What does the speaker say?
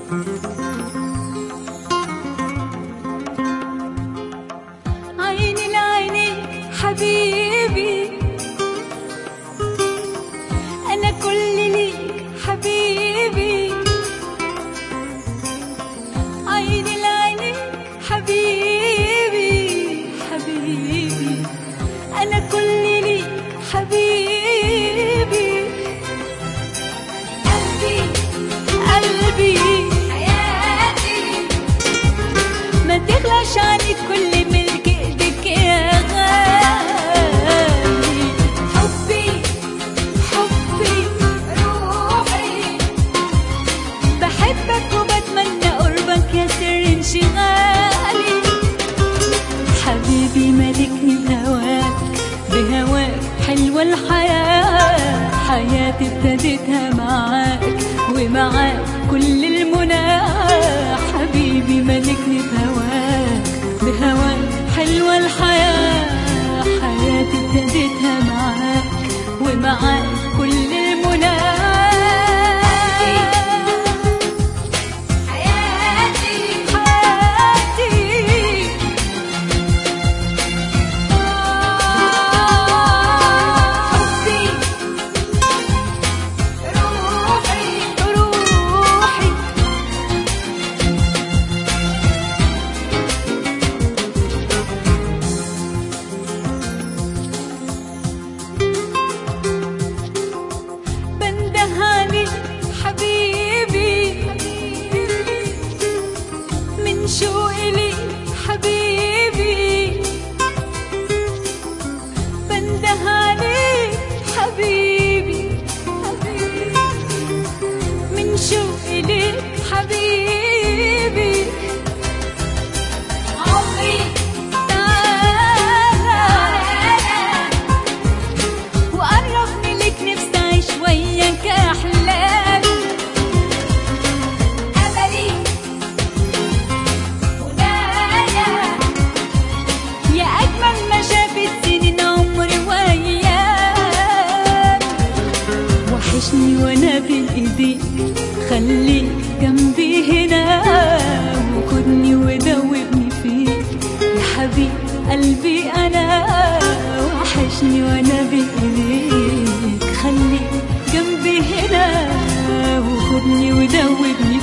عيني لعينيك حبيبي أنا كل ليك حبيبي عيني لعينيك حبيبي حبيبي أنا كل ليك حبيبي قلبي قلبي حياتي ما تغلاش عني كل ملك ايدك يا غالي حبي حبي روحي بحبك وبتمنى قربك يا سر انشغالي حبيبي ملكني بهواك بهواك حلوة الحياة حياتي ابتديتها معاك ومعاك كل المنى حبيبي ملكني بهواك بهواك حلوة الحياة حياتي ابتديتها معاك ومعاك كل المنى حياتي حياتي حبي روحي روحي بنده عليك حبيبي من شوقي ليك حبيبي بنده عليك حبيبي من شوقي ليك حبيبي عمري تعالى وقربني لك نفسي اعيش وياك احلامي املي هدايا يا اجمل ما شافت سنين عمري وايام وحشني وانا بين ايديك خليك جنبي هنا وخدني ودوبني فيك يا حبيب قلبي انا وحشني وانا بين ايديك خليك جنبي هنا وخدني ودوبني